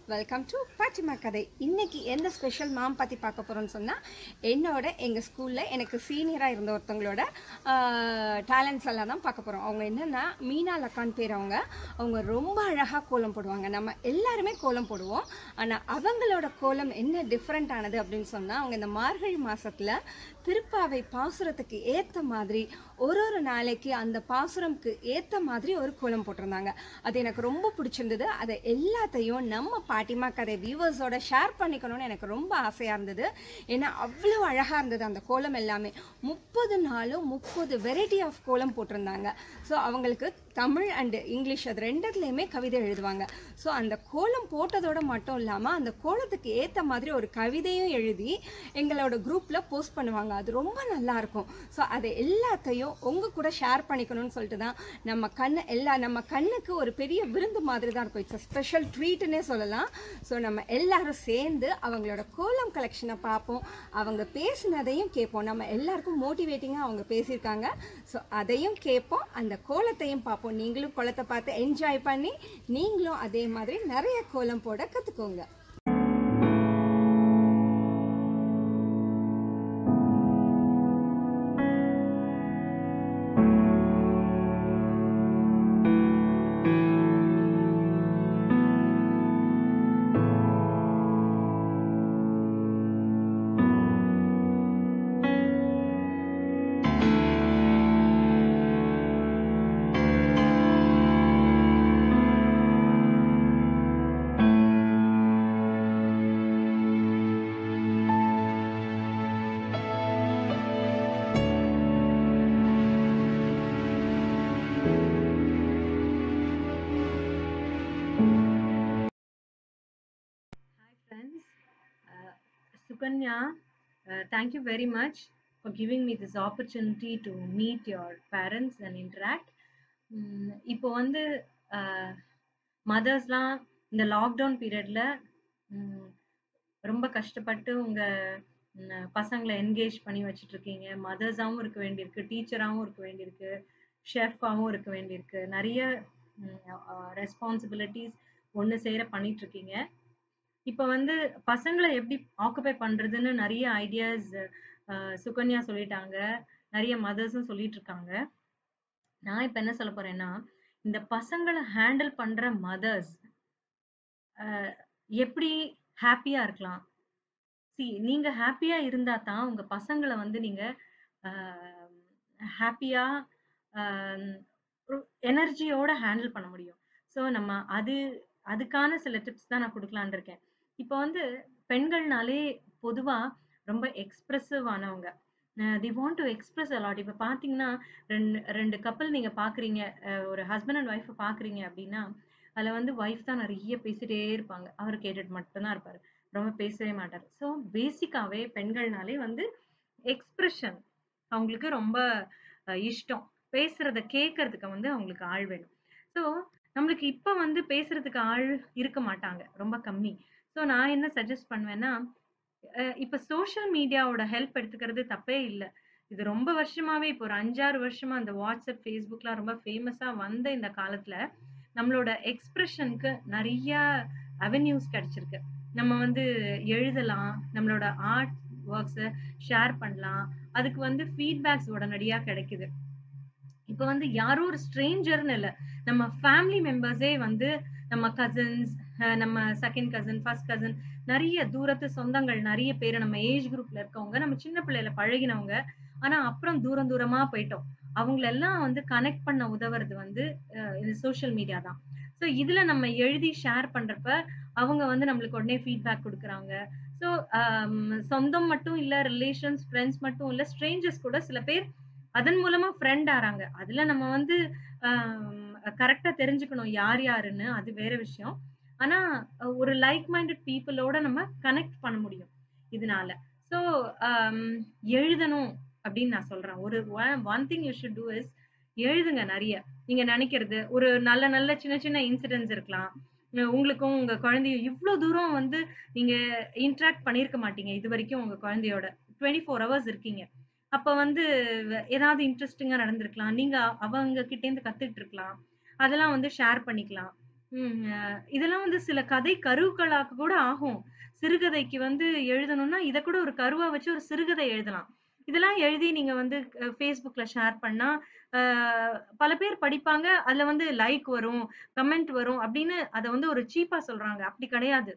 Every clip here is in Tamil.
வெல்கம் டு பாட்டிமா கதை இன்னைக்கு எந்த ஸ்பெஷல் மாம் பற்றி பார்க்க போகிறோம்னு சொன்னால் என்னோட எங்கள் ஸ்கூலில் எனக்கு சீனியராக இருந்த ஒருத்தவங்களோட டேலண்ட்ஸ் எல்லாம் தான் பார்க்க போகிறோம் அவங்க என்னென்னா மீனா லக்கான் பேர் அவங்க அவங்க ரொம்ப அழகாக கோலம் போடுவாங்க நம்ம எல்லாருமே கோலம் போடுவோம் ஆனால் அவங்களோட கோலம் என்ன டிஃப்ரெண்ட் ஆனது அப்படின்னு சொன்னால் அவங்க இந்த மார்கழி மாதத்தில் திருப்பாவை பாசுரத்துக்கு ஏற்ற மாதிரி ஒரு ஒரு நாளைக்கு அந்த பாசுரம்க்கு ஏற்ற மாதிரி ஒரு கோலம் போட்டிருந்தாங்க அது எனக்கு ரொம்ப பிடிச்சிருந்தது அதை எல்லாத்தையும் நம்ம பாட்டிமா கதை வியூவர்ஸோட ஷேர் பண்ணிக்கணும்னு எனக்கு ரொம்ப ஆசையாக இருந்தது ஏன்னா அவ்வளோ அழகாக இருந்தது அந்த கோலம் எல்லாமே முப்பது நாளும் முப்பது வெரைட்டி ஆஃப் கோலம் போட்டிருந்தாங்க ஸோ அவங்களுக்கு தமிழ் அண்டு இங்கிலீஷ் அது ரெண்டுத்துலேயுமே கவிதை எழுதுவாங்க ஸோ அந்த கோலம் போட்டதோட மட்டும் இல்லாமல் அந்த கோலத்துக்கு ஏற்ற மாதிரி ஒரு கவிதையும் எழுதி எங்களோட குரூப்பில் போஸ்ட் பண்ணுவாங்க அது ரொம்ப நல்லா இருக்கும் ஸோ அதை எல்லாத்தையும் உங்கள் கூட ஷேர் பண்ணிக்கணும்னு சொல்லிட்டு தான் நம்ம கண்ணு எல்லா நம்ம கண்ணுக்கு ஒரு பெரிய விருந்து மாதிரி தான் இருக்கும் இட்ஸ் ஸ்பெஷல் ட்ரீட்டுன்னே சொல்லலாம் ஸோ நம்ம எல்லாரும் சேர்ந்து அவங்களோட கோலம் கலெக்ஷனை பார்ப்போம் அவங்க பேசினதையும் கேட்போம் நம்ம எல்லாருக்கும் மோட்டிவேட்டிங்காக அவங்க பேசியிருக்காங்க ஸோ அதையும் கேட்போம் அந்த கோலத்தையும் பார்ப்போம் நீங்களும் கோலத்தை பார்த்து என்ஜாய் பண்ணி நீங்களும் அதே மாதிரி நிறைய கோலம் போட கற்றுக்கோங்க Hi friends, uh, Sukanya, uh, thank you very much for giving me this opportunity to meet your parents and interact. உம் இப்போ வந்து மதர்ஸ்லாம் இந்த லாக்டவுன் பீரியட்ல ரொம்ப கஷ்டப்பட்டு உங்க உம், பசங்களை என்கேஜ் பண்ணி வச்சுட்டு இருக்கீங்க மதர்ஸாவும் இருக்க வேண்டியிருக்கு டீச்சராகவும் இருக்க வேண்டியிருக்கு ஷெஃபாகவும் இருக்க வேண்டியிருக்கு நிறைய ரெஸ்பான்சிபிலிட்டிஸ் ஒன்று சேர பண்ணிட்டு இருக்கீங்க இப்போ வந்து பசங்களை எப்படி ஆக்குபை பண்றதுன்னு நிறைய ஐடியாஸ் சுகன்யா சொல்லிட்டாங்க நிறைய மதர்ஸும் சொல்லிட்டு இருக்காங்க நான் இப்ப என்ன சொல்ல போறேன்னா இந்த பசங்களை ஹேண்டில் பண்ற மதர்ஸ் எப்படி ஹாப்பியா இருக்கலாம் சி நீங்க ஹாப்பியா இருந்தா தான் உங்க பசங்களை வந்து நீங்க ஹாப்பியா எனர்ஜியோட ஹேண்டில் பண்ண முடியும் ஸோ நம்ம அது அதுக்கான சில டிப்ஸ் தான் நான் கொடுக்கலான் இருக்கேன் இப்போ வந்து பெண்கள்னாலே பொதுவா ரொம்ப எக்ஸ்பிரசிவ் ஆனவங்க தி வாண்ட் டு எக்ஸ்பிரஸ் அலாட் இப்போ பார்த்தீங்கன்னா ரெண்டு ரெண்டு கப்பல் நீங்க பாக்குறீங்க அஹ் ஒரு ஹஸ்பண்ட் அண்ட் ஒய்ஃபை பாக்குறீங்க அப்படின்னா அதுல வந்து ஒய்ஃப் தான் நிறைய பேசிட்டே இருப்பாங்க அவர் கேட்டுட்டு மட்டும்தான் இருப்பாரு ரொம்ப பேசவே மாட்டார் ஸோ பேசிக்காவே பெண்கள்னாலே வந்து எக்ஸ்பிரஷன் அவங்களுக்கு ரொம்ப அஹ், இஷ்டம் பேசுறத கேட்கறதுக்கு வந்து அவங்களுக்கு ஆள் வேணும் ஸோ நம்மளுக்கு இப்ப வந்து பேசுறதுக்கு ஆள் இருக்க மாட்டாங்க ரொம்ப கம்மி ஸோ நான் என்ன சஜஸ்ட் பண்ணுவேன்னா அஹ் இப்ப சோஷியல் மீடியாவோட ஹெல்ப் எடுத்துக்கிறது தப்பே இல்லை இது ரொம்ப வருஷமாவே இப்போ ஒரு அஞ்சாறு வருஷமா அந்த வாட்ஸ்அப் ஃபேஸ்புக்லாம் ரொம்ப ஃபேமஸா வந்த இந்த காலத்துல நம்மளோட எக்ஸ்பிரஷனுக்கு நிறைய அவென்யூஸ் கிடைச்சிருக்கு நம்ம வந்து எழுதலாம் நம்மளோட ஆர்ட் ஒர்க்ஸை ஷேர் பண்ணலாம் அதுக்கு வந்து ஃபீட்பேக்ஸ் உடனடியா கிடைக்குது இப்போ வந்து யாரோ ஒரு ஸ்ட்ரேஞ்சர்னு இல்லை நம்ம ஃபேமிலி மெம்பர்ஸே வந்து நம்ம கசின்ஸ் நம்ம செகண்ட் கசின் ஃபர்ஸ்ட் கசின் நிறைய தூரத்து சொந்தங்கள் நிறைய பேர் நம்ம ஏஜ் குரூப்ல இருக்கவங்க நம்ம சின்ன பிள்ளையில பழகினவங்க ஆனா அப்புறம் தூரம் தூரமா போயிட்டோம் அவங்களெல்லாம் வந்து கனெக்ட் பண்ண உதவுறது வந்து அஹ், இந்த சோஷியல் மீடியா தான் ஸோ இதுல நம்ம எழுதி ஷேர் பண்றப்ப அவங்க வந்து நம்மளுக்கு உடனே ஃபீட்பேக் கொடுக்குறாங்க ஸோ சொந்தம் மட்டும் இல்ல ரிலேஷன்ஸ் ஃப்ரெண்ட்ஸ் மட்டும் இல்ல ஸ்ட்ரேஞ்சர்ஸ் கூட சில பேர் அதன் மூலமா ஃப்ரெண்ட் ஆறாங்க அதுல நம்ம வந்து கரெக்டா தெரிஞ்சுக்கணும் யார் யாருன்னு அது வேற விஷயம் ஆனா அஹ், ஒரு லைக் மைண்டட் பீப்புளோட நம்ம கனெக்ட் பண்ண முடியும் இதனால ஸோ எழுதணும் அப்படின்னு நான் சொல்றேன் ஒரு one thing you should do is எழுதுங்க நிறைய நீங்க நினைக்கிறது ஒரு நல்ல நல்ல சின்ன சின்ன இன்சிடென்ட்ஸ் இருக்கலாம் உங்க- உங்களுக்கும் உங்க குழந்தையும் இவ்ளோ தூரம் வந்து நீங்க இன்டராக்ட் பண்ணியிருக்க மாட்டீங்க இது வரைக்கும் உங்க குழந்தையோட டுவெண்ட்டி ஃபோர் ஹவர்ஸ் இருக்கீங்க அப்ப வந்து வ- ஏதாவது இன்ட்ரெஸ்டிங்கா நடந்திருக்கலாம் நீங்க அவங்க கிட்ட இருந்து கத்துட்டு இருக்கலாம் அதெல்லாம் வந்து ஷேர் பண்ணிக்கலாம் ம். அ இதெல்லாம் வந்து சில கதை கருக்களாக்க கூட ஆகும். சிறுகதைக்கு வந்து எழுதணும்னா, இத கூட ஒரு கருவா வச்சு ஒரு சிறுகதை எழுதலாம். இதெல்லாம் எழுதி நீங்க வந்து அ Facebookல ஷேர் பண்ணா, அ பல பேர் படிப்பாங்க. அதுல வந்து லைக் வரும், கமெண்ட் வரும் அப்படின்னு அத வந்து ஒரு சீப்பா சொல்றாங்க. அப்படி கிடையாது.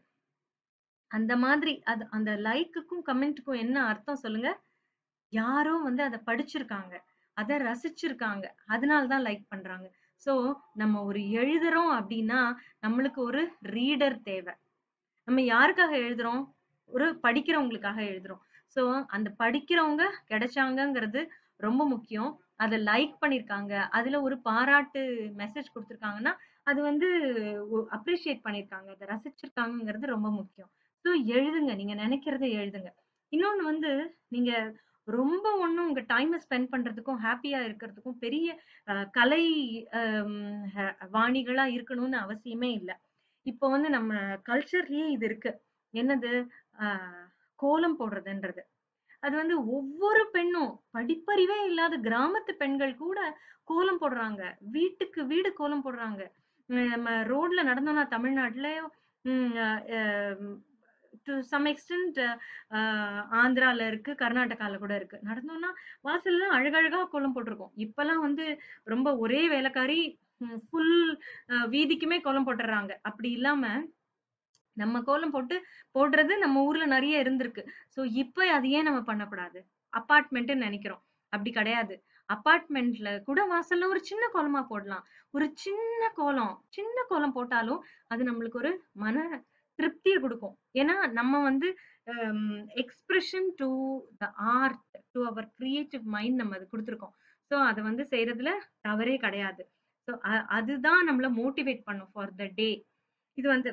அந்த மாதிரி அது அந்த லைக்குக்கும், கமெண்ட்டுக்கும் என்ன அர்த்தம் சொல்லுங்க? யாரோ வந்து அத படிச்சிருக்காங்க. அத ரசிச்சிருக்காங்க. அதனால தான் லைக் பண்றாங்க. ஸோ, நம்ம ஒரு எழுதுறோம் அப்டின்னா, நம்மளுக்கு ஒரு ரீடர் தேவ. நம்ம யாருக்காக எழுதுறோம்? ஒரு படிக்கிறவங்களுக்காக எழுதுறோம். ஸோ, அந்த படிக்கிறவங்க கிடைச்சாங்கங்கிறது ரொம்ப முக்கியம். அத லைக் பண்ணியிருக்காங்க. அதுல ஒரு பாராட்டு மெசேஜ் குடுத்துருக்காங்கன்னா, அது வந்து ஒ அப்ரிஷியேட் பண்ணியிருக்காங்க. அத ரசிச்சிருக்காங்கங்கிறது ரொம்ப முக்கியம். ஸோ, எழுதுங்க. நீங்க நெனைக்கிறத எழுதுங்க. இன்னொன்னு வந்து, நீங்க ரொம்ப ஒண்ணும் உங்க டைம ஸ்பெண்ட் பண்றதுக்கும், ஹேப்பியா இருக்கிறதுக்கும் பெரிய அ கலை அம் ஹ வாணிகளா இருக்கணும்னு அவசியமே இல்ல. இப்போ வந்து நம்ம கல்ச்சர்லயே இது இருக்கு. என்னது? அ கோலம் போடுறதுன்றது. அது வந்து ஒவ்வொரு பெண்ணும், படிப்பறிவே இல்லாத கிராமத்து பெண்கள் கூட கோலம் போடுறாங்க. வீட்டுக்கு வீடு கோலம் போடுறாங்க. ம் நம்ம ரோட்ல நடந்தோம்னா தமிழ்நாட்டுலயும் hmm uh um to some extent uh ஆந்திரால இருக்கு, கர்நாடகால கூட இருக்கு. நடந்தோம்னா வாசல்லாம் அழகழகா கோலம் போட்டுருக்கும். இப்பலாம் வந்து ரொம்ப ஒரே வேலைக்காரி ம் ஃபுல் அ வீதிக்குமே கோலம் போட்டுர்றாங்க. அப்படி இல்லாம நம்ம கோலம் போட்டு போடுறது நம்ம ஊர்ல நெறைய இருந்திருக்கு. ஸோ, இப்ப அது ஏன் நம்ம பண்ணக்கூடாது? அபார்ட்மெண்ட்டுன்னு நெனைக்கிறோம். அப்படி கிடையாது. அபார்ட்மெண்ட்ல கூட வாசல்ல ஒரு சின்ன கோலமா போடலாம். ஒரு சின்ன கோலம், சின்ன கோலம் போட்டாலும் அது நம்மளுக்கு ஒரு மன திருப்திய குடுக்கும். ஏன்னா, நம்ம வந்து um expression to the art, to our creative mind நம்ம அது குடுத்துருக்கோம். ஸோ, அத வந்து செய்றதுல தவறே கிடையாது. ஸோ, அ அதுதான் நம்மள மோட்டிவேட் பண்ணும் ஃபார் த டே. இது வந்து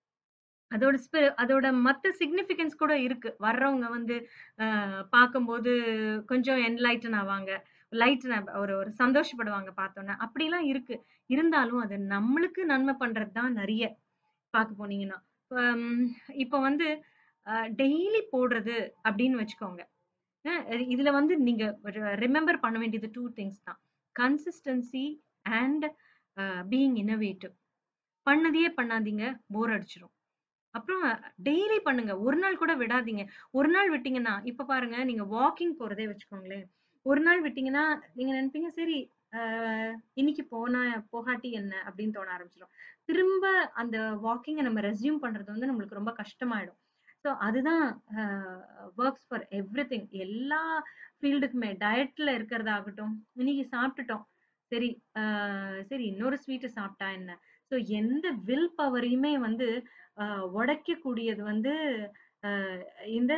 அதோட ஸ்பி அதோட மத்த சிக்னிஃபிகன்ஸ் கூட இருக்கு. வர்றவங்க வந்து அ பார்க்கும்போது கொஞ்சம் என்லைட்டன் ஆவாங்க. லைட்டன் ஒரு ஒரு சந்தோஷப்படுவாங்க பார்த்தோன்ன. அப்படிலாம் இருக்கு. இருந்தாலும் அது நம்மளுக்கு நன்மை பண்றது தான் நெறைய. பார்க்க போனீங்கன்னா. அம் இப்ப வந்து அ டெய்லி போடுறது அப்படின்னு வச்சுக்கோங்க. அ இதுல வந்து நீங்க ரி ரிமெம்பர் பண்ண வேண்டியது 2 திங்ஸ் தான். Consistency and uh being innovative. பண்ணதையே பண்ணாதீங்க. போர் அடிச்சுரும். அப்புறம் டெய்லி பண்ணுங்க. ஒரு நாள் கூட விடாதீங்க. ஒரு நாள் விட்டீங்கன்னா, இப்ப பாருங்க நீங்க வாக்கிங் போறதே வச்சுக்கோங்களேன். ஒரு நாள் விட்டீங்கன்னா, நீங்க நெனைப்பீங்க சரி அ இன்னைக்கு போனா போகாட்டி என்ன அப்படின்னு தோண ஆரம்பிச்சுரும். திரும்ப அந்த வாக்கிங்க நம்ம ரெஸ்யூம் பண்றது வந்து நம்மளுக்கு ரொம்ப கஷ்டமாயிடும். ஸோ அதுதான் அ வொர்க்ஸ் ஃபார் எவ்ரிதிங். எல்லா ஃபீல்டுக்குமே டயட்ல இருக்கிறதாகட்டும், இன்னைக்கு சாப்பிட்டுட்டோம். சரி அ சரி இன்னொரு ஸ்வீட் சாப்பிட்டா என்ன? ஸோ எந்த வில் பவரையுமே வந்து அ உடைக்கக்கூடியது வந்து அ இந்த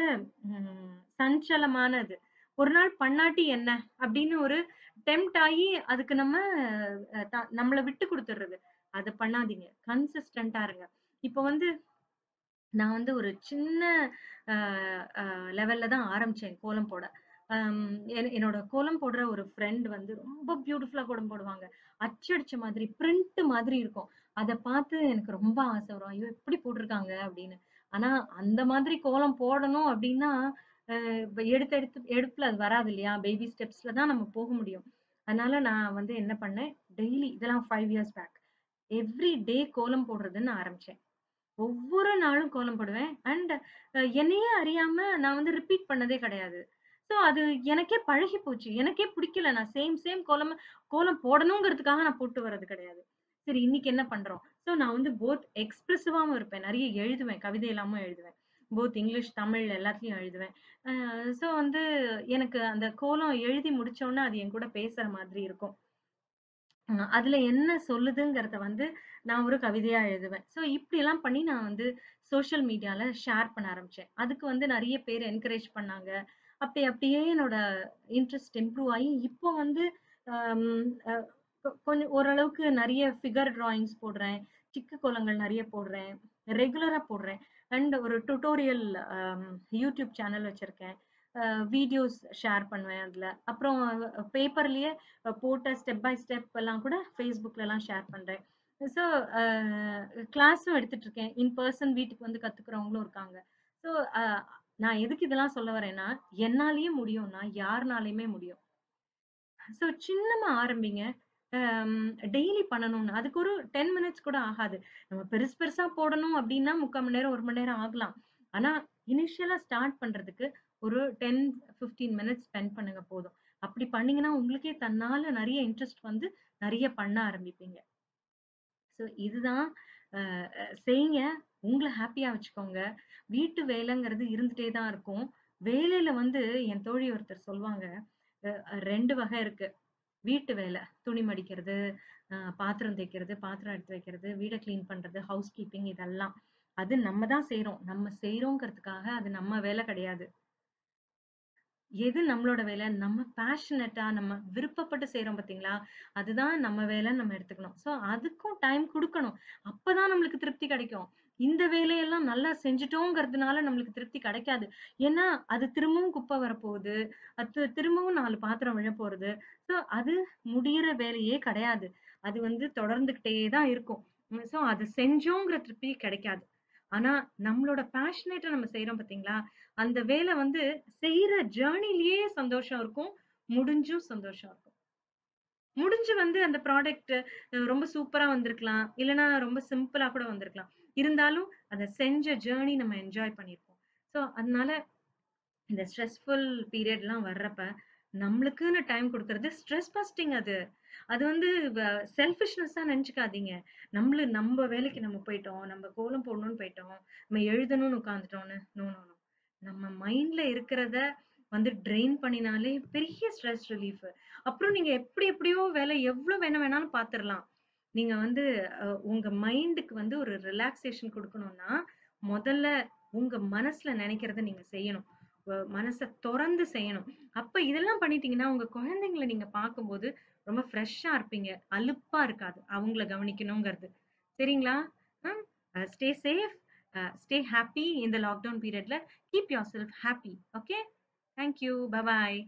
ம் சஞ்சலமானது. ஒரு நாள் பண்ணாட்டி என்ன? அப்படின்னு ஒரு டெம்ப்ட் ஆயி அதுக்கு நம்ம அ த நம்மள விட்டு குடுத்துடுறது. அத பண்ணாதீங்க. கன்சிஸ்டன்ட்டா இருங்க. இப்ப வந்து நான் வந்து ஒரு சின்ன அ அ லெவல்ல தான் ஆரம்பிச்சேன் கோலம் போட. அம் என் என்னோட கோலம் போடுற ஒரு ஃப்ரெண்ட் வந்து ரொம்ப பியூட்டிஃபுல்லா கோலம் போடுவாங்க. அச்சடிச்ச மாதிரி, பிரிண்ட் மாதிரி இருக்கும். அத பார்த்து எனக்கு ரொம்ப ஆசை வரும். ஐயோ! எப்படி போட்டுருக்காங்க அப்படின்னு. ஆனா அந்த மாதிரி கோலம் போடணும் அப்படின்னா, அ எடுத்த எடுத்து எடுப்புல அது வராது இல்லையா? பேபி ஸ்டெப்ஸ்ல தான் நம்ம போக முடியும். அதனால நான் வந்து என்ன பண்ணேன், டெய்லி இதெல்லாம் 5 இயர்ஸ் பேக். எவ்ரி டே கோலம் போடுறதுன்னு ஆரம்பிச்சேன். ஒவ்வொரு நாளும் கோலம் போடுவேன். அண்ட் அ என்னையே அறியாம நான் வந்து ரிப்பீட் பண்ணதே கிடையாது. ஸோ அது எனக்கே பழகி போச்சு. எனக்கே பிடிக்கல. நான் சேம் சேம் கோலம் கோலம் போடணுங்கிறதுக்காக நான் போட்டு வர்றது கிடையாது. சரி இன்னைக்கு என்ன பண்றோம்? ஸோ நான் வந்து போத் எக்ஸ்பிரசிவாவும் இருப்பேன். நெறைய எழுதுவேன். கவிதை எல்லாமும் எழுதுவேன். போத் இங்கிலீஷ், தமிழ் எல்லாத்துலயும் எழுதுவேன். அ ஸோ வந்து எனக்கு அந்த கோலம் எழுதி முடிச்சோனே அது என் கூட பேசுற மாதிரி இருக்கும். அ அதுல என்ன சொல்லுதுங்கிறத வந்து நான் ஒரு கவிதையா எழுதுவேன். ஸோ இப்படிலாம் பண்ணி நான் வந்து சோஷியல் மீடியால ஷேர் பண்ண ஆரம்பிச்சேன். அதுக்கு வந்து நெறைய பேர் என்கரேஜ் பண்ணாங்க. அப்படி அப்படியே என்னோட இன்ட்ரெஸ்ட் இம்ப்ரூவ் ஆயி, இப்போ வந்து அம் அ கொ கொஞ்சம் ஓரளவுக்கு நெறைய ஃபிகர் டிராயிங்ஸ் போடுறேன். சிக்கு கோலங்கள் நெறைய போடுறேன். ரெகுலரா போடுறேன். அண்ட் ஒரு டுட்டோரியல் அம் யூடியூப் சேனல் வச்சிருக்கேன். அ வீடியோஸ் ஷேர் பண்ணுவேன் அதுல. அப்புறம் பேப்பர்லயே போட்ட ஸ்டெப் பை ஸ்டெப் எல்லாம் கூட Facebookலலாம் ஷேர் பண்றேன். ஸோ அ கிளாஸும் எடுத்துட்டு இருக்கேன். இன் பெர்சன் வீட்டுக்கு வந்து கத்துக்கிறவங்களும் இருக்காங்க. ஸோ அ நான் எதுக்கு இதெல்லாம் சொல்ல வரேன்னா, என்னாலயே முடியும்னா யாருனாலயுமே முடியும். ஸோ சின்னமா ஆரம்பிங்க. டெய்லி பண்ணணும்னு அதுக்கு ஒரு டென் மினிட்ஸ் கூட ஆகாது நம்ம பெருசு பெருசா போடணும் அப்படின்னா முக்கால் மணி நேரம் ஒரு மணி நேரம் ஆகலாம் ஆனா இனிஷியலா ஸ்டார்ட் பண்றதுக்கு ஒரு டென் ஃபிஃப்டீன் மினிட்ஸ் ஸ்பெண்ட் பண்ணுங்க போதும் அப்படி பண்ணீங்கன்னா உங்களுக்கே தன்னால நிறைய இன்ட்ரெஸ்ட் வந்து நிறைய பண்ண ஆரம்பிப்பீங்க ஸோ இதுதான் அஹ், அஹ், செய்யுங்க உங்களை ஹாப்பியா வச்சுக்கோங்க வீட்டு வேலைங்கிறது இருந்துட்டே தான் இருக்கும் வேலையில வந்து என் தோழி ஒருத்தர் சொல்லுவாங்க அஹ், அஹ், ரெண்டு வகை இருக்கு வீட்டு வேலை துணி மடிக்கிறது அஹ், பாத்திரம் தேய்க்கிறது பாத்திரம் எடுத்து வைக்கிறது வீடை க்ளீன் பண்றது ஹவுஸ் கீப்பிங் இதெல்லாம் அது நம்ம தான் செய்றோம் நம்ம செய்றோங்கிறதுக்காக அது நம்ம வேலை கிடையாது எது நம்மளோட வேலை நம்ம பேஷனட்டா நம்ம விருப்பப்பட்டு செய்றோம் பாத்தீங்களா அதுதான் நம்ம வேலைன்னு நம்ம எடுத்துக்கணும் சோ அதுக்கும் டைம் கொடுக்கணும் அப்பதான் நம்மளுக்கு திருப்தி கிடைக்கும் இந்த வேலையெல்லாம் நல்லா செஞ்சுட்டோங்கிறதுனால நம்மளுக்கு திருப்தி கிடைக்காது ஏன்னா அது திரும்பவும் குப்பை வரப்போகுது அது திரும்பவும் நாலு பாத்திரம் விழ போறது சோ அது முடியிற வேலையே கிடையாது அது வந்து தொடர்ந்துகிட்டே தான் இருக்கும் சோ அது செஞ்சோங்கிற திருப்தி கிடைக்காது ஆனா நம்மளோட பேஷனேட்டா நம்ம செய்றோம் பாத்தீங்களா அந்த வேலை வந்து செய்யற ஜேர்னிலேயே சந்தோஷம் இருக்கும் முடிஞ்சும் சந்தோஷம் இருக்கும் முடிஞ்சு வந்து அந்த ப்ராடக்ட் ரொம்ப சூப்பரா வந்திருக்கலாம் இல்லைன்னா ரொம்ப சிம்பிளா கூட வந்திருக்கலாம் இருந்தாலும் அதை செஞ்ச ஜேர்னி நம்ம என்ஜாய் பண்ணியிருப்போம் ஸோ அதனால இந்த ஸ்ட்ரெஸ்ஃபுல் பீரியட்லாம் வர்றப்ப நம்மளுக்குன்னு டைம் கொடுக்கறது ஸ்ட்ரெஸ் பஸ்டிங் அது அது வந்து செல்ஃபிஷ்னஸா நினைச்சுக்காதீங்க நம்மளு நம்ம வேலைக்கு நம்ம போயிட்டோம் நம்ம கோலம் போடணும்னு போயிட்டோம் நம்ம எழுதணும்னு உட்காந்துட்டோம்னு நோ நோ நோ நம்ம மைண்ட்ல இருக்கிறத வந்து ட்ரெயின் பண்ணினாலே பெரிய ஸ்ட்ரெஸ் ரிலீஃப் அப்புறம் நீங்க எப்படி எப்படியோ வேலை எவ்வளவு வேணா வேணாலும் பாத்துரலாம் நீங்க வந்து அஹ், உங்க மைண்டுக்கு வந்து ஒரு ரிலாக்ஸேஷன் கொடுக்கணும்னா முதல்ல உங்க மனசுல நினைக்கிறத நீங்க செய்யணும் உ- மனசை திறந்து செய்யணும் அப்ப இதெல்லாம் பண்ணிட்டீங்கன்னா உங்க குழந்தைங்களை நீங்க பார்க்கும்போது ரொம்ப ஃப்ரெஷ்ஷா இருப்பீங்க அலுப்பா இருக்காது அவங்கள கவனிக்கணுங்கிறது சரிங்களா ஸ்டே சேஃப் ஸ்டே ஹாப்பி இந்த லாக்டவுன் பீரியட்ல keep yourself happy okay thank you bye bye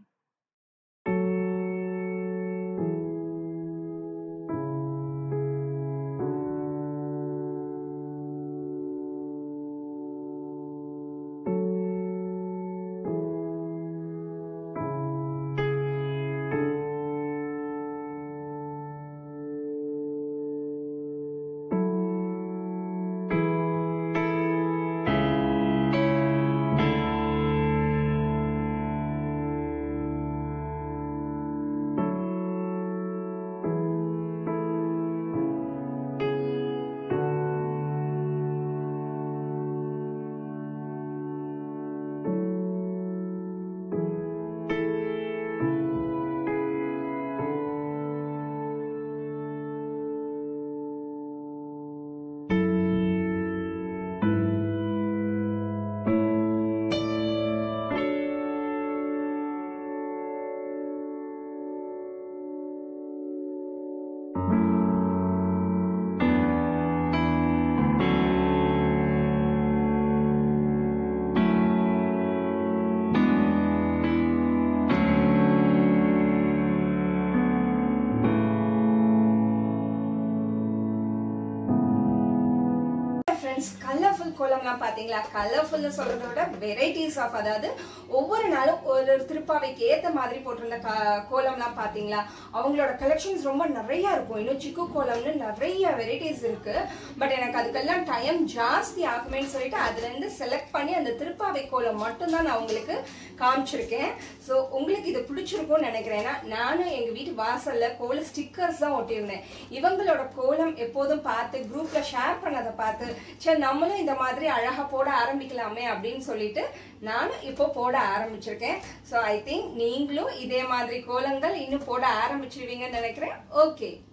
friends colourful கோலம்லாம் பார்த்தீங்களா கலர்ஃபுல்னு சொல்றதை விட வெரைட்டிஸ் ஆஃப் அதாவது ஒவ்வொரு நாளும் ஒரு திருப்பாவைக்கு ஏற்ற மாதிரி போட்டிருந்த க கோலம்லாம் பார்த்தீங்களா அவங்களோட கலெக்ஷன்ஸ் ரொம்ப நிறைய இருக்கும் இன்னும் சிக்கு கோலம்னு நிறைய வெரைட்டிஸ் இருக்கு பட் எனக்கு அதுக்கெல்லாம் டைம் ஜாஸ்தி ஆகுமேன்னு சொல்லிட்டு அதுலேருந்து செலக்ட் பண்ணி அந்த திருப்பாவை கோலம் மட்டும்தான் நான் உங்களுக்கு காமிச்சிருக்கேன் ஸோ உங்களுக்கு இது பிடிச்சிருக்கும்னு நினைக்கிறேன் ஏன்னா நானும் எங்கள் வீட்டு வாசல்ல கோல ஸ்டிக்கர்ஸ் தான் ஒட்டியிருந்தேன் இவங்களோட கோலம் எப்போதும் பார்த்து குரூப்ல ஷேர் பண்ணதை பார்த்து சரி நம்மளும் இந்த மாதிரி அழகா போட ஆரம்பிக்கலாமே அப்படின்னு சொல்லிட்டு நானும் இப்போ போட ஆரம்பிச்சிருக்கேன் ஸோ ஐ திங்க் நீங்களும் இதே மாதிரி கோலங்கள் இன்னும் போட ஆரம்பிச்சிருவீங்கன்னு நினைக்கிறேன் ஓகே